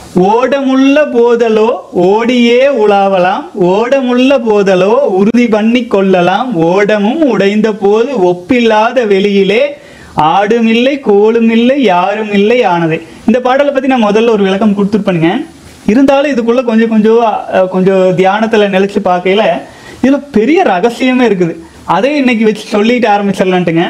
ஓடமுள்ள போதலோ ஓடியே உலாவலாம் ஓடமுள்ள போதலோ உறுதி பண்ணி கொள்ளலாம் ஓடமும் உடைந்த போது ஒப்பில்லாத வெளியிலே ஆடும் இல்லை கோலும் இல்லை யாரும் இல்லை ஆனதே இந்த பாடலை பத்தி நான் முதல்ல ஒரு விளக்கம் கொடுத்துருப்பேனுங்க இருந்தாலும் இதுக்குள்ள கொஞ்சம் கொஞ்சம் அஹ், கொஞ்சம் தியானத்துல நிலைச்சு பார்க்கையில இதுல பெரிய ரகசியமே இருக்குது அதை இன்னைக்கு வச்சு சொல்லிட்டு ஆரம்பிச்சிடலான்ட்டுங்க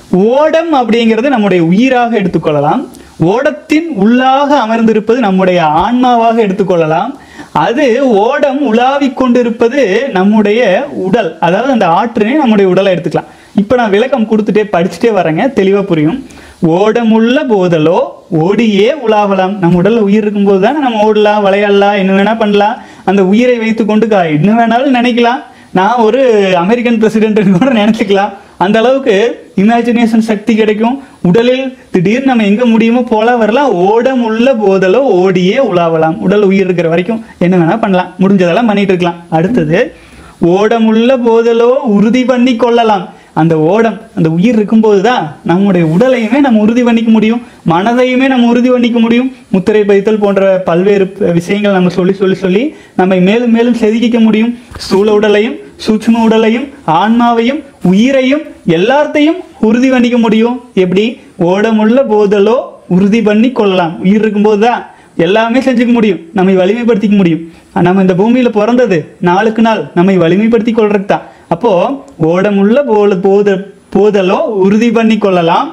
ஓடம் அப்படிங்கிறது நம்முடைய உயிராக எடுத்துக்கொள்ளலாம் ஓடத்தின் உள்ளாக அமர்ந்திருப்பது நம்முடைய ஆன்மாவாக எடுத்துக்கொள்ளலாம் அது ஓடம் உலாவிக் கொண்டிருப்பது நம்முடைய உடல் அதாவது அந்த ஆற்றினை நம்முடைய உடலை எடுத்துக்கலாம் இப்போ நான் விளக்கம் கொடுத்துட்டே படிச்சுட்டே வரேங்க தெளிவாக புரியும் ஓடமுள்ள போதலோ ஓடியே உலாவலாம் நம்ம உடல்ல உயிர் இருக்கும்போது தானே நம்ம ஓடலாம் விளையாடலாம் என்ன வேணா பண்ணலாம் அந்த உயிரை வைத்து கொண்டு கா- என்ன வேணாலும் நினைக்கலாம் நான் ஒரு அமெரிக்கன் பிரசிடென்ட் கூட நினைச்சுக்கலாம் அந்த அளவுக்கு இமேஜினேஷன் சக்தி கிடைக்கும் உடலில் திடீர்னு நம்ம எங்க முடியுமோ போல வரலாம் ஓடம் உள்ள போதலோ ஓடியே உலாவலாம் உடல் உயிர் இருக்கிற வரைக்கும் என்ன வேணா பண்ணலாம் முடிஞ்சதெல்லாம் பண்ணிட்டு இருக்கலாம் அடுத்தது ஓடமுள்ள போதலோ உறுதி பண்ணி கொள்ளலாம் அந்த ஓடம் அந்த உயிர் இருக்கும்போது தான் நம்முடைய உடலையுமே நம்ம உறுதி பண்ணிக்க முடியும் மனதையுமே நம்ம உறுதி பண்ணிக்க முடியும் முத்திரை பதித்தல் போன்ற பல்வேறு ப- விஷயங்கள் நம்ம சொல்லி சொல்லி சொல்லி நம்மை மேலும் மேலும் செதுக்கிக்க முடியும் ஸ்தூல உடலையும் சூட்சும உடலையும் ஆன்மாவையும் உயிரையும் எல்லாத்தையும் உறுதி பண்ணிக்க முடியும் எப்படி ஓடமுள்ள போதலோ உறுதி பண்ணி கொள்ளலாம் உயிர் இருக்கும்போது தான் எல்லாமே செஞ்சுக்க முடியும் நம்மை வலிமைப்படுத்திக்க முடியும் நம்ம இந்த பூமியில பிறந்தது நாளுக்கு நாள் நம்மை வலிமைப்படுத்தி கொள்றது தான் அப்போ ஓடமுள்ள போல போத போதலோ உறுதி பண்ணி கொள்ளலாம்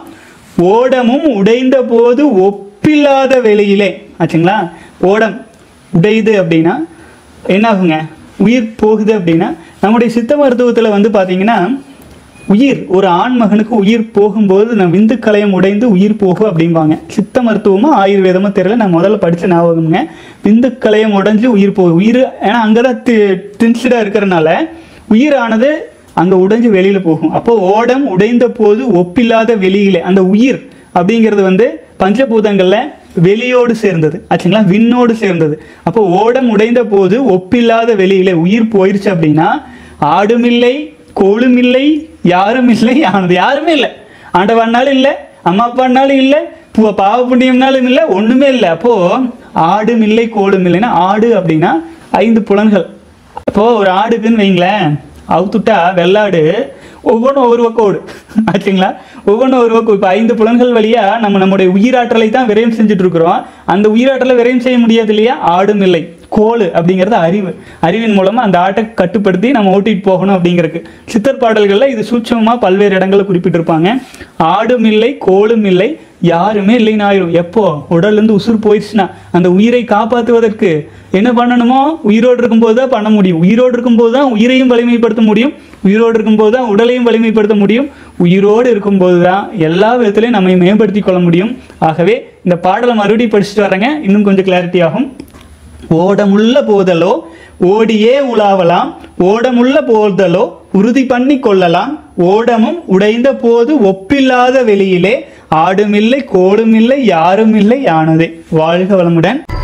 ஓடமும் உடைந்த போது ஒப்பில்லாத வெளியிலே ஆச்சுங்களா ஓடம் உடையுது அப்படின்னா என்ன ஆகுங்க உயிர் போகுது அப்படின்னா நம்முடைய சித்த மருத்துவத்தில் வந்து பார்த்தீங்கன்னா உயிர் ஒரு ஆண் மகனுக்கு உயிர் போகும்போது நான் விந்து கலையம் உடைந்து உயிர் போகும் அப்படிம்பாங்க சித்த மருத்துவமோ ஆயுர்வேதமோ தெரியல நான் முதல்ல படிச்ச ஞாபகம்ங்க விந்து கலையம் உடைஞ்சு உயிர் போகும் உயிர் ஏன்னா அங்கதான் டென்ஸ்டாக இருக்கிறனால உயிரானது அங்க உடைஞ்சு வெளியில போகும் அப்போ ஓடம் உடைந்த போது ஒப்பில்லாத வெளியிலே அந்த உயிர் அப்படிங்கிறது வந்து பஞ்சபூதங்கள்ல வெளியோடு சேர்ந்தது ஆச்சுங்களா விண்ணோடு சேர்ந்தது அப்போ ஓடம் உடைந்த போது ஒப்பில்லாத வெளியிலே உயிர் போயிருச்சு அப்படின்னா ஆடும் இல்லை கோளும் இல்லை யாரும் இல்லை ஆனது யாருமே இல்லை ஆண்டவன்னாலும் இல்லை அம்மா அப்பான்னாலும் இல்லை பு- பாவ புண்ணியம்னாலும் இல்லை ஒண்ணுமே இல்லை அப்போ ஆடும் இல்லை கோளும் இல்லைன்னா ஆடு அப்படின்னா ஐந்து புலன்கள் இப்போ ஒரு ஆடுக்குன்னு வைங்களேன் அவுத்துட்டா வெள்ளாடு ஒவ்வொன்றும் ஒவ்வொரு பக்கம் ஓடு ஆச்சுங்களா ஒவ்வொன்றும் ஒரு பக்கம் இப்போ ஐந்து புலன்கள் வழியா நம்ம நம்முடைய உயிராற்றலை தான் விரயம் செஞ்சுட்டு இருக்கிறோம் அந்த உயிராற்றலை விரயம் செய்ய முடியாது இல்லையா ஆடும் இல்லை கோல் அப்படிங்கிறது அறிவு அறிவின் மூலமா அந்த ஆட்டை கட்டுப்படுத்தி நம்ம ஓட்டிட்டு போகணும் அப்படிங்கிறதுக்கு சித்தர் பாடல்கள்ல இது சூட்சமா பல்வேறு இடங்களில் குறிப்பிட்டிருப்பாங்க ஆடும் இல்லை கோலும் இல்லை யாருமே இல்லைன்னு ஆயிரும் எப்போ உடல்ல இருந்து உசுர் போயிடுச்சுன்னா அந்த உயிரை காப்பாற்றுவதற்கு என்ன பண்ணணுமோ உயிரோடு இருக்கும்போது தான் பண்ண முடியும் உயிரோடு இருக்கும்போது தான் உயிரையும் வலிமைப்படுத்த முடியும் உயிரோடு இருக்கும்போது தான் உடலையும் வலிமைப்படுத்த முடியும் உயிரோடு இருக்கும்போது தான் எல்லா விதத்திலையும் நம்மை மேம்படுத்திக் கொள்ள முடியும் ஆகவே இந்த பாடலை மறுபடியும் படிச்சுட்டு வரேங்க இன்னும் கொஞ்சம் கிளாரிட்டி ஆகும் ஓடமுள்ள போதலோ ஓடியே உலாவலாம் ஓடமுள்ள போதலோ உறுதி பண்ணி கொள்ளலாம் ஓடமும் உடைந்த போது ஒப்பில்லாத வெளியிலே ஆடுமில்லை கோடுமில்லை யாருமில்லை யானதே வாழ்க வளமுடன்